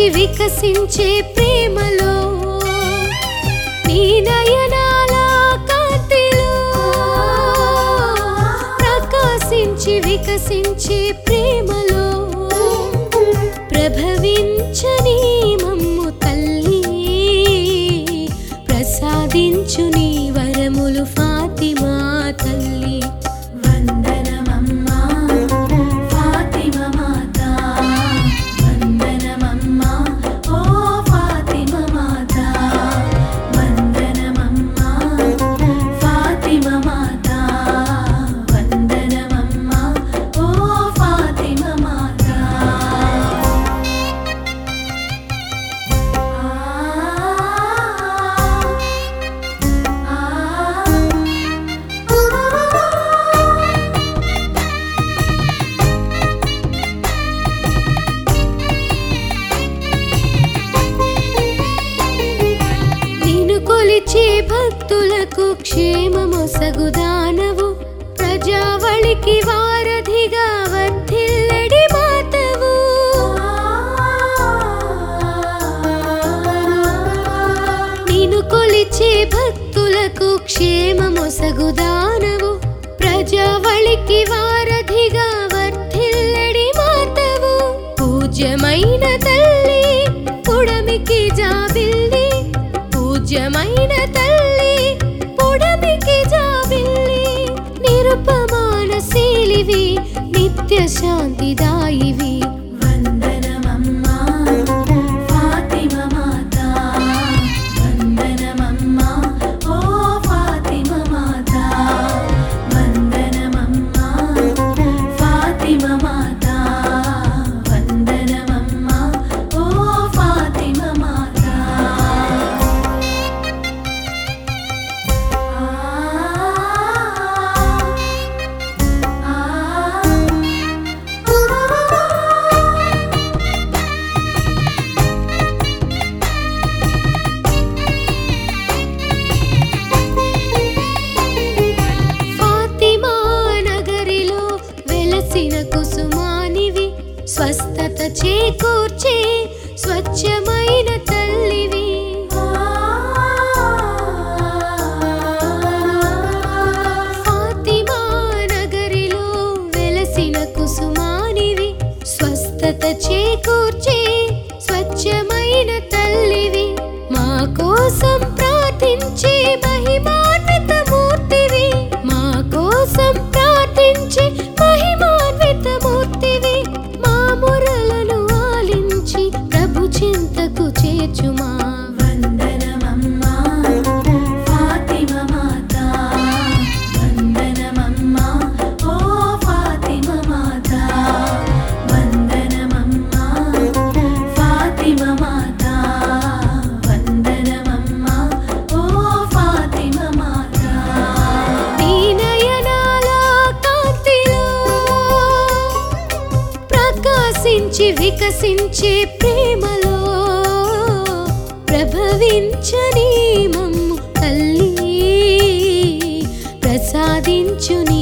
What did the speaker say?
వికసించే ప్రేమలో నీ నయనాల కాంతిలో ప్రకాశించి వికసించే ప్రేమలో ప్రభవించని మమ్ము తల్లి ప్రసాదించు నీ వరములు ఫాతిమా తల్లి వందనమమ్మా ఫాతిమ మాత వందనమమ్మా ఓ ఫాతిమ మాత వందనమమ్మా ఫాతిమ మాత వందనమమ్మా ఓ ఫాతిమ మాత నిన్ను కొలిచే భక్తులకు క్షేమమొసగు దానవు ప్రజావళికి వారధిగా వర్ధిల్లడి మాతవు నిన్ను కొలిచే భక్తులకు క్షేమమొసగు దానవు ప్రజావళికి వారధిగా వర్ధిల్లడి మాతవు పూజ్యమైన తల్లి పుడమికి జాబిల్లి పూజ్యమైన తల్లి పుడమికి జాబిల్లి నిరుపమాన శీలివి నిత్య శాంతిదాయివి వందనమమ్మా ఫాతిమ మాత వందనమమ్మా ఓ ఫాతిమ మాత వందనమమ్మా ఫాతిమ మాత వందనమమ్మా ఓ ఫాతిమ మాత ఫాతిమా నగరిలో వెలసిన కుసుమానివి స్వస్థత చేకూర్చే స్వచ్ఛమైన తల్లివి ఫాతిమా నగరిలో వెలసిన కుసుమానివి స్వస్థత చేకూర్చే స్వచ్ఛమైన తల్లివి మా కోసం ప్రార్థించే మహిమాన్విత మూర్తివి మా కోసం ప్రార్థించే మహిమాన్విత మూర్తివి మా మురలను ఆలించి ప్రభు చింతకు చేర్చుమా వందనమమ్మా ఫాతిమ మాత వందనమమ్మా ఓ ఫాతిమ మాత వందనమమ్మా ఫాతిమ మాత వందనమమ్మా ఓ ఫాతిమ మాత నీ నయనాల కాంతిలో ప్రకాశించి వికసించే ప్రేమలో ప్రభవించని మమ్ము తల్లి ప్రసాదించు నీ